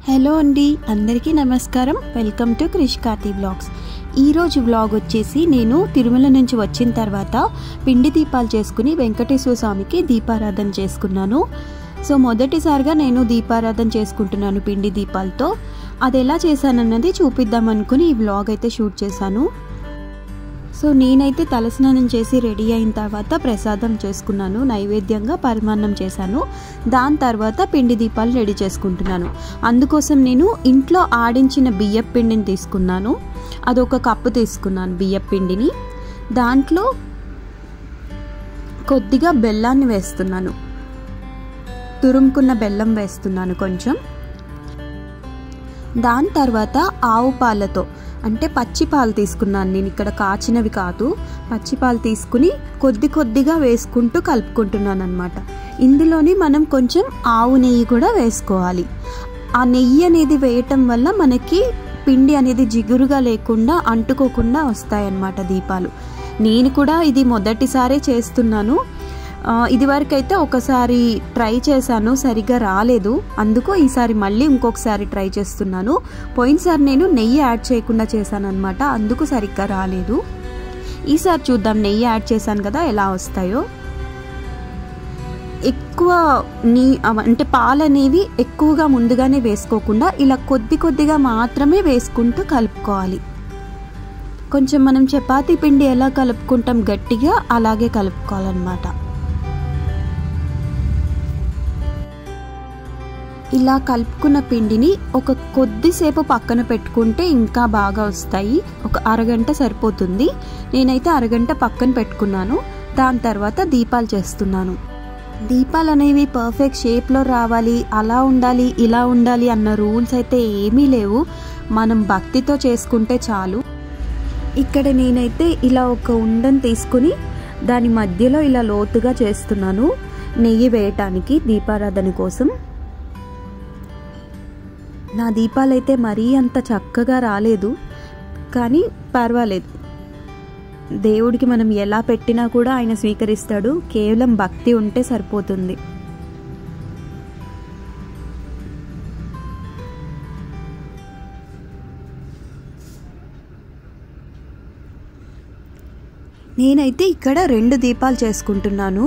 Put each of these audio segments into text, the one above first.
hello అండి అందరికీ నమస్కారం welcome to Krish Karthi blogs ఈరోజు వ్లాగ్ వచ్చేసి నేను తిరుమల నుంచి వచ్చిన తర్వాత పిండి దీపాలు చేసుకుని వెంకటేశ్వర స్వామికి దీపారాధన చేసుకున్నాను సో మొదటిసారిగా నేను దీపారాధన చేసుకుంటున్నాను పిండి దీపాలతో అది ఎలా చేశానన్నది చూపిద్దాం అనుకుని ఈ వ్లాగ్ అయితే షూట్ చేశాను సో నేనైతే తలస్నానం చేసి రెడీ అయిన తర్వాత ప్రసాదం చేసుకున్నాను నైవేద్యంగా పరమాన్నం చేశాను దాని తర్వాత పిండి దీపాలు రెడీ చేసుకుంటున్నాను అందుకోసం నేను ఇంట్లో ఆడించిన బియ్యం పిండిని తీసుకున్నాను అదొక కప్పు తీసుకున్నాను బియ్యం పిండిని దాంట్లో కొద్దిగా బెల్లాన్ని వేస్తున్నాను తురుముకున్న బెల్లం వేస్తున్నాను కొంచెం దాని తర్వాత ఆవు పాలతో అంటే పచ్చి పాలు తీసుకున్నాను నేను ఇక్కడ కాచినవి కాదు పచ్చి పాలు తీసుకుని కొద్ది కొద్దిగా వేసుకుంటూ కలుపుకుంటున్నాను అనమాట ఇందులోని మనం కొంచెం ఆవు నెయ్యి కూడా వేసుకోవాలి ఆ నెయ్యి అనేది వేయటం వల్ల మనకి పిండి అనేది జిగురుగా లేకుండా అంటుకోకుండా వస్తాయన్నమాట దీపాలు నేను కూడా ఇది మొదటిసారే చేస్తున్నాను ఇదివరకు అయితే ఒకసారి ట్రై చేశాను సరిగ్గా రాలేదు అందుకు ఈసారి మళ్ళీ ఇంకొకసారి ట్రై చేస్తున్నాను పోయినసారి నేను నెయ్యి యాడ్ చేయకుండా చేశాను అనమాట అందుకు సరిగ్గా రాలేదు ఈసారి చూద్దాం నెయ్యి యాడ్ చేశాను కదా ఎలా వస్తాయో ఎక్కువ నీ అంటే పాలు అనేవి ఎక్కువగా ముందుగానే వేసుకోకుండా ఇలా కొద్ది కొద్దిగా మాత్రమే వేసుకుంటూ కలుపుకోవాలి కొంచెం మనం చపాతీ పిండి ఎలా కలుపుకుంటాం గట్టిగా అలాగే కలుపుకోవాలన్నమాట ఇలా కలుపుకున్న పిండిని ఒక కొద్దిసేపు పక్కన పెట్టుకుంటే ఇంకా బాగా వస్తాయి ఒక అరగంట సరిపోతుంది నేనైతే అరగంట పక్కన పెట్టుకున్నాను దాని తర్వాత దీపాలు చేస్తున్నాను దీపాలు అనేవి పర్ఫెక్ట్ షేప్లో రావాలి అలా ఉండాలి ఇలా ఉండాలి అన్న రూల్స్ అయితే ఏమీ లేవు మనం భక్తితో చేసుకుంటే చాలు ఇక్కడ నేనైతే ఇలా ఒక ఉండని తీసుకుని దాని మధ్యలో ఇలా లోతుగా చేస్తున్నాను నెయ్యి వేయటానికి దీపారాధన కోసం నా దీపాలైతే మరీ అంత చక్కగా రాలేదు కానీ పర్వాలేదు దేవుడికి మనం ఎలా పెట్టినా కూడా ఆయన స్వీకరిస్తాడు కేవలం భక్తి ఉంటే సరిపోతుంది నేనైతే ఇక్కడ రెండు దీపాలు చేసుకుంటున్నాను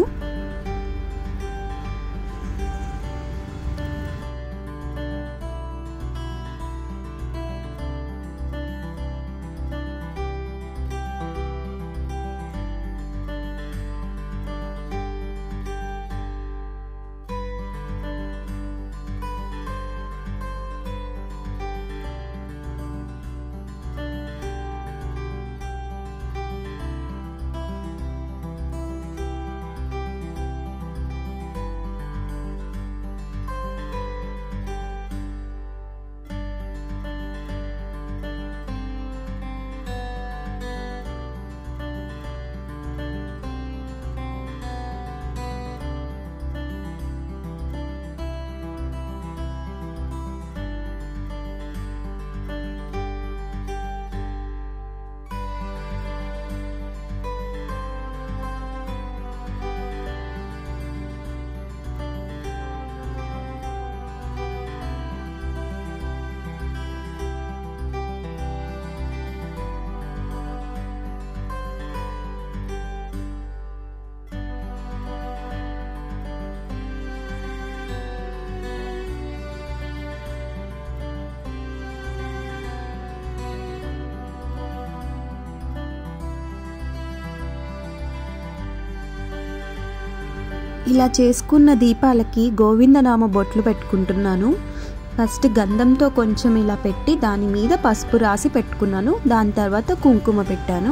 ఇలా చేసుకున్న దీపాలకి గోవిందనామ బొట్లు పెట్టుకుంటున్నాను ఫస్ట్ గంధంతో కొంచెం ఇలా పెట్టి దాని మీద పసుపు రాసి పెట్టుకున్నాను దాని తర్వాత కుంకుమ పెట్టాను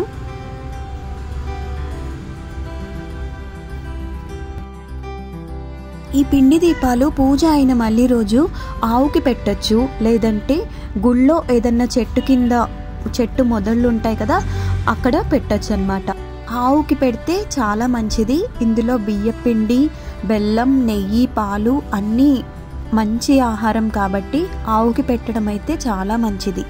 ఈ పిండి దీపాలు పూజ అయిన మళ్ళీ రోజు ఆవుకి పెట్టచ్చు లేదంటే గుళ్ళో ఏదన్నా చెట్టు కింద చెట్టు మొదళ్ళు ఉంటాయి కదా అక్కడ పెట్టచ్చు అనమాట ఆవుకి పెడితే చాలా మంచిది ఇందులో బియ్యపిండి బెల్లం నెయ్యి పాలు అన్నీ మంచి ఆహారం కాబట్టి ఆవుకి పెట్టడం అయితే చాలా మంచిది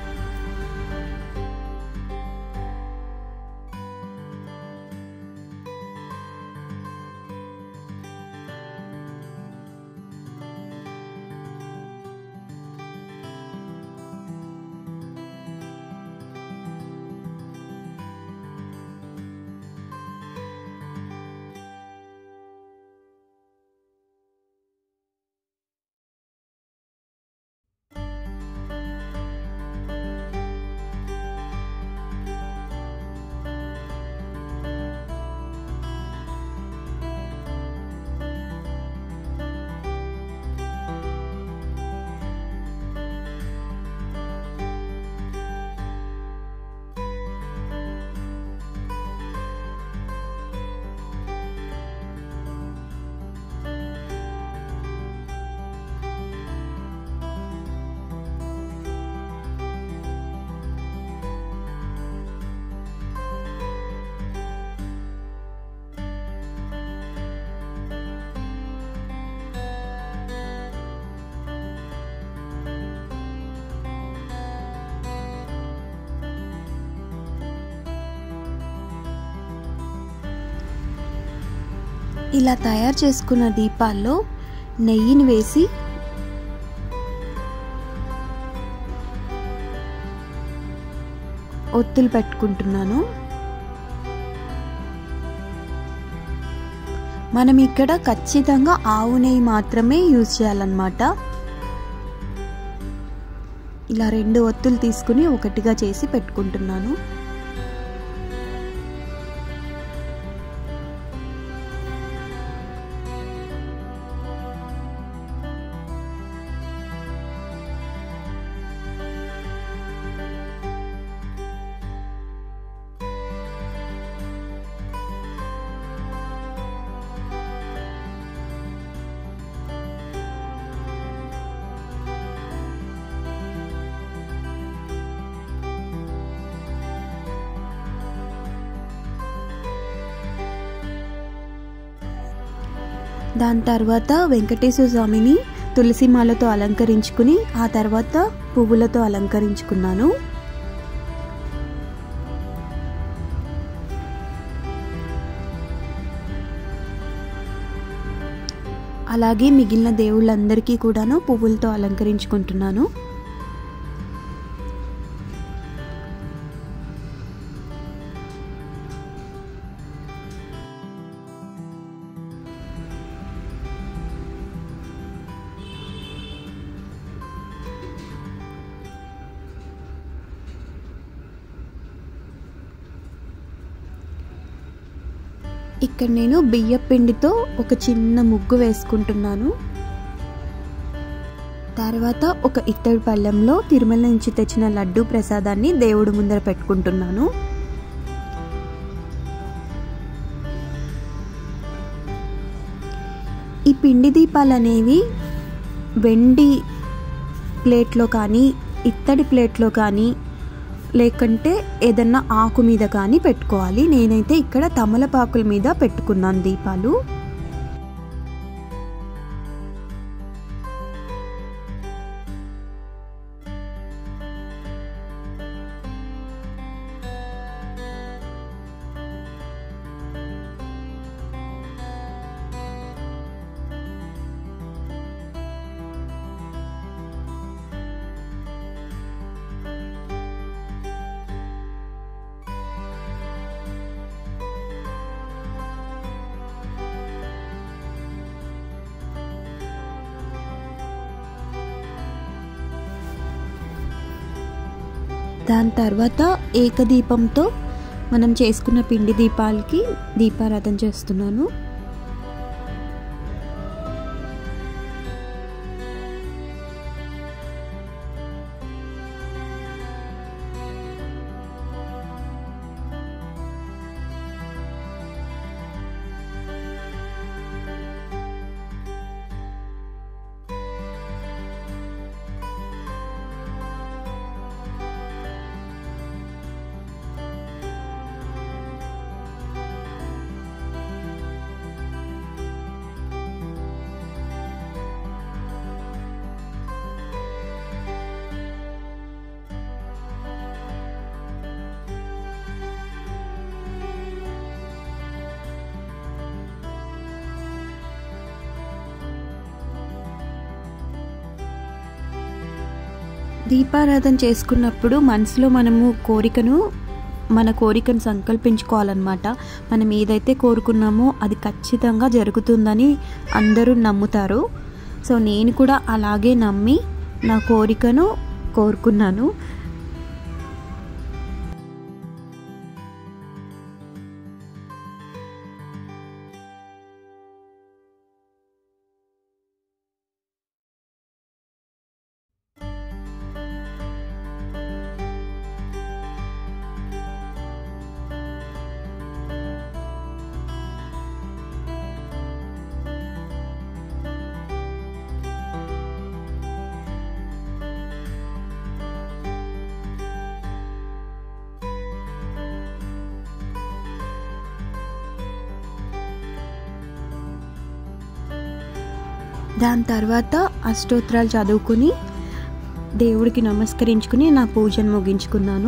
ఇలా తయారు చేసుకున్న దీపాల్లో నెయ్యిని వేసి ఒత్తులు పెట్టుకుంటున్నాను మనం ఇక్కడ ఖచ్చితంగా ఆవు నెయ్యి మాత్రమే యూజ్ చేయాలన్నమాట ఇలా రెండు ఒత్తులు తీసుకుని ఒకటిగా చేసి పెట్టుకుంటున్నాను దాని తర్వాత వెంకటేశ్వర స్వామిని తులసి మాలతో అలంకరించుకుని ఆ తర్వాత పువ్వులతో అలంకరించుకున్నాను అలాగే మిగిలిన దేవుళ్ళందరికీ కూడాను పువ్వులతో అలంకరించుకుంటున్నాను ఇక్కడ నేను బియ్య పిండితో ఒక చిన్న ముగ్గు వేసుకుంటున్నాను తర్వాత ఒక ఇత్తడి పళ్ళెంలో తిరుమల నుంచి తెచ్చిన లడ్డు ప్రసాదాన్ని దేవుడు ముందర పెట్టుకుంటున్నాను ఈ పిండి దీపాలు అనేవి వెండి ప్లేట్లో కానీ ఇత్తడి ప్లేట్లో కానీ లేకంటే ఏదన్నా ఆకు మీద కానీ పెట్టుకోవాలి నేనైతే ఇక్కడ తమలపాకుల మీద పెట్టుకున్నాను దీపాలు దాని తర్వాత ఏకదీపంతో మనం చేసుకున్న పిండి దీపాలకి దీపారాధన చేస్తున్నాను దీపారాధన చేసుకున్నప్పుడు మనసులో మనము కోరికను మన కోరికను సంకల్పించుకోవాలన్నమాట మనం ఏదైతే కోరుకున్నామో అది ఖచ్చితంగా జరుగుతుందని అందరూ నమ్ముతారు సో నేను కూడా అలాగే నమ్మి నా కోరికను కోరుకున్నాను దాని తర్వాత అష్టోత్తరాలు చదువుకుని దేవుడికి నమస్కరించుకుని నా పూజను ముగించుకున్నాను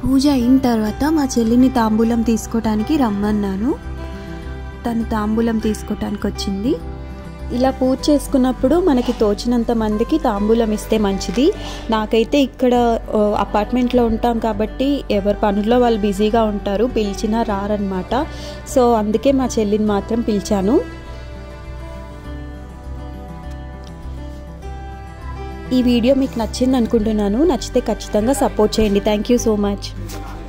పూజ అయిన తర్వాత మా చెల్లిని తాంబూలం తీసుకోవటానికి రమ్మన్నాను తను తాంబూలం తీసుకోవటానికి వచ్చింది ఇలా పూజ చేసుకున్నప్పుడు మనకి తోచినంత మందికి తాంబూలం ఇస్తే మంచిది నాకైతే ఇక్కడ ఆ, అపార్ట్మెంట్లో ఉంటాం కాబట్టి ఎవరి పనుల్లో వాళ్ళు బిజీగా ఉంటారు పిలిచినా రారనమాట సో అందుకే మా చెల్లిని మాత్రం పిలిచాను ఈ వీడియో మీకు నచ్చింది అనుకుంటున్నాను నచ్చితే ఖచ్చితంగా సపోర్ట్ చేయండి థ్యాంక్ యూ సో మచ్